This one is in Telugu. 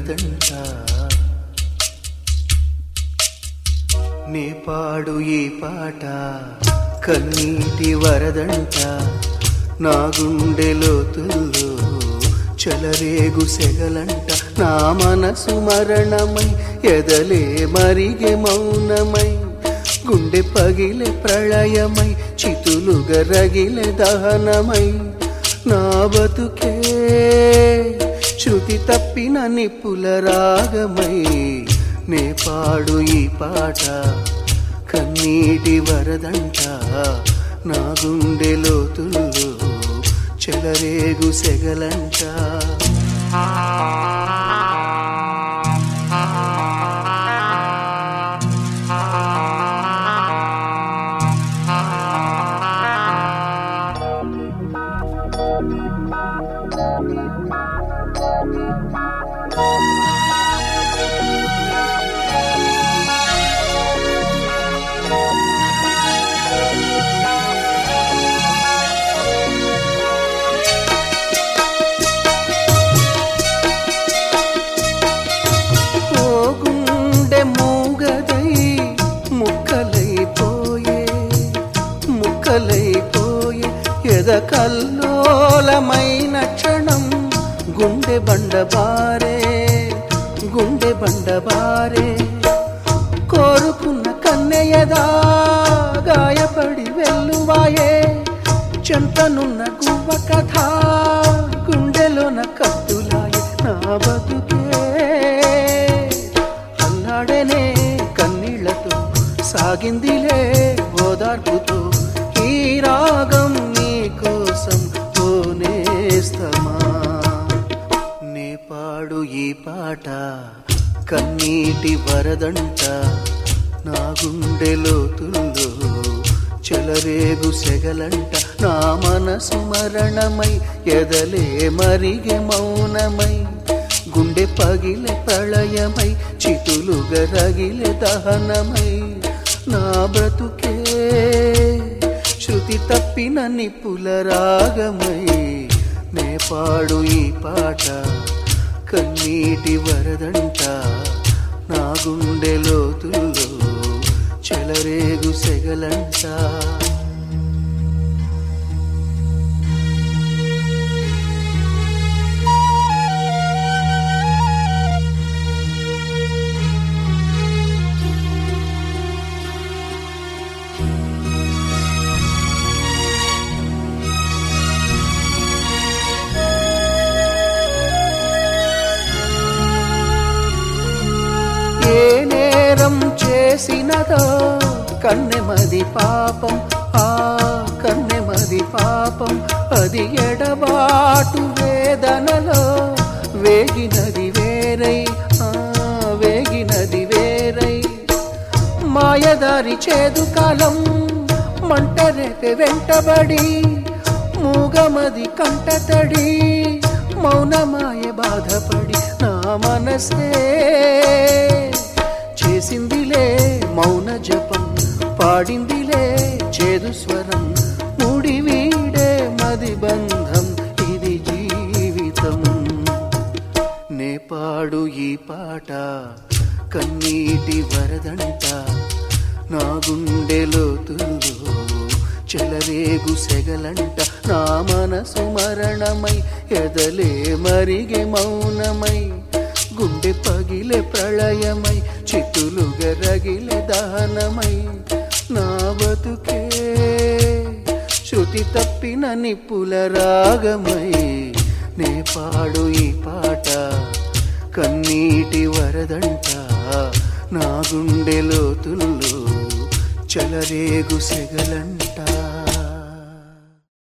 వరదంట నే పాడు ఈ పాట కన్నీటి వరదంట నా గుండె లోతుల్లో చలరేగు సెగలంట నా మనసు మరణమై ఎదలే మరిగే మౌనమై గుండె పగిలే ప్రళయమై చితులుగా రగిలే దహనమై నా బతుకే శృతి తప్పిన నిప్పుల రాగమై నే పాడు ఈ పాట కన్నీటి వరదంట నా గుండె లోతుల్లో చెలరేగు సెగలంట ఓ గుండె మూగదై ముక్కలైపోయే ముక్కలైపోయే ఎద కల్లోలమైన క్షణం గుండె బండబారే గుండె బండబారే కోరుకున్న కన్నెయదా గాయపడి వెల్లువాయే చెంతనున్న గువ్వ కథ గుండెలోన కత్తులాయే నా బతుకే అల్లాడనే కన్నీళ్లతో సాగిందిలే ఓదార్పుతో ఈ రాగం నీ కోసం ఓనేస్తమా నే పాడు ఈ పాట కన్నీటి వరదంట నా గుండె లోతుల్లో చెలరేగు సెగలంట నా మనసు మరణమై ఎదలే మరిగే మౌనమై గుండె పగిలే ప్రళయమై చితులుగా రగిలే దహనమై నా బ్రతుకే శృతి తప్పిన నిప్పుల రాగమై నే పాడు ఈ పాట కన్నీటి వరదంట నా గుండె లోతుల్లో చెలరేగు సెగలంట ఏ నేరం చేసినదో కన్నెమది పాపం ఆ కన్నెమది పాపం అది ఎడబాటు వేదనలో వేగినది వేరై ఆ వేగినది వేరై మాయదారి చేదు కాలం మంట రేపే వెంటబడి మూగమది కంటతడి మౌనమాయ బాధపడి నా మనసే చేసిందిలే మౌన జపం పాడిందిలే చేదు స్వరం ముడి వీడే మది బంధం ఇది జీవితం నే పాడు ఈ పాట కన్నీటి వరదంట నా గుండె లోతుల్లో చెలరేగు సెగలంట నా మనసు మరణమై ఎదలే మరిగే మౌనమై గుండె పగిలే ప్రళయమై చితులుగా రగిలే దహనమై నా బతుకే శృతి తప్పిన నిప్పుల రాగమై నే పాడు ఈ పాట కన్నీటి వరదంట నా గుండె లోతుల్లో చలరేగు సెగలంట